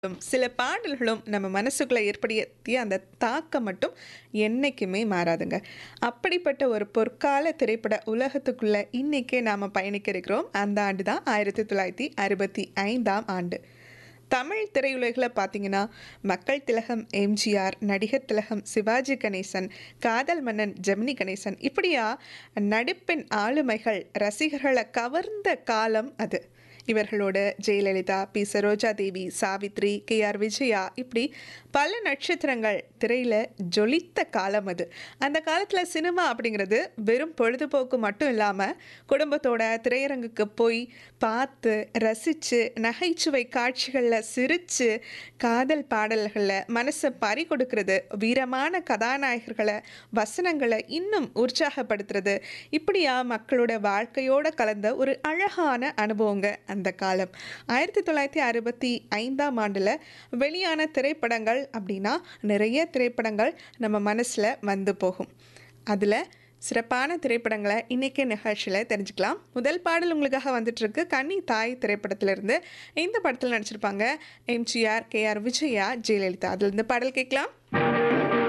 சில பாடல்களும் நம்ம மனசுக்குள்ள ஏற்படுத்திய அந்த தாக்கம் மட்டும் என்னைக்குமே மாறாதுங்க அப்படிப்பட்ட ஒரு பொற்கால திரைப்பட உலகத்துக்குள்ள இன்னைக்கே நாம பயணிக்க இருக்கிறோம் அந்த ஆண்டு தான் ஆயிரத்தி தொள்ளாயிரத்தி அறுபத்தி ஐந்தாம் ஆண்டு தமிழ் திரையுலகில் பார்த்தீங்கன்னா மக்கள் திலகம் எம்ஜிஆர் நடிகர் திலகம் சிவாஜி கணேசன் காதல் மன்னன் ஜெமினி கணேசன் இப்படியா நடிப்பின் ஆளுமைகள் ரசிகர்களை கவர்ந்த காலம் அது இவர்களோட Jayalalithaa B Saroja Devi Savitri K R Vijaya இப்படி பல நட்சத்திரங்கள் திரையில் ஜொலித்த காலம் அது அந்த காலத்தில் சினிமா அப்படிங்கிறது வெறும் பொழுதுபோக்கு மட்டும் இல்லாமல் குடும்பத்தோட திரையரங்குக்கு போய் பார்த்து ரசித்து நகைச்சுவை காட்சிகளில் சிரித்து காதல் பாடல்களில் மனசை பறி கொடுக்கறது வீரமான கதாநாயகர்களை வசனங்களை இன்னும் உற்சாகப்படுத்துறது இப்படியா மக்களோட வாழ்க்கையோட கலந்த ஒரு அழகான அனுபவங்க அந்த காலம் ஆயிரத்தி தொள்ளாயிரத்தி அறுபத்தி ஐந்தாம் ஆண்டில் வெளியான திரைப்படங்கள் அப்படின்னா நிறைய திரைப்படங்கள் நம்ம மனசில் வந்து போகும் அதில் சிறப்பான திரைப்படங்களை இன்றைக்கி நிகழ்ச்சியில் தெரிஞ்சுக்கலாம் முதல் பாடல் உங்களுக்காக வந்துட்டு இருக்கு கன்னி தாய் திரைப்படத்திலிருந்து இந்த படத்தில் நடிச்சிருப்பாங்க MGR K R Vijaya Jayalalithaa அதுலேருந்து பாடல் கேட்கலாம்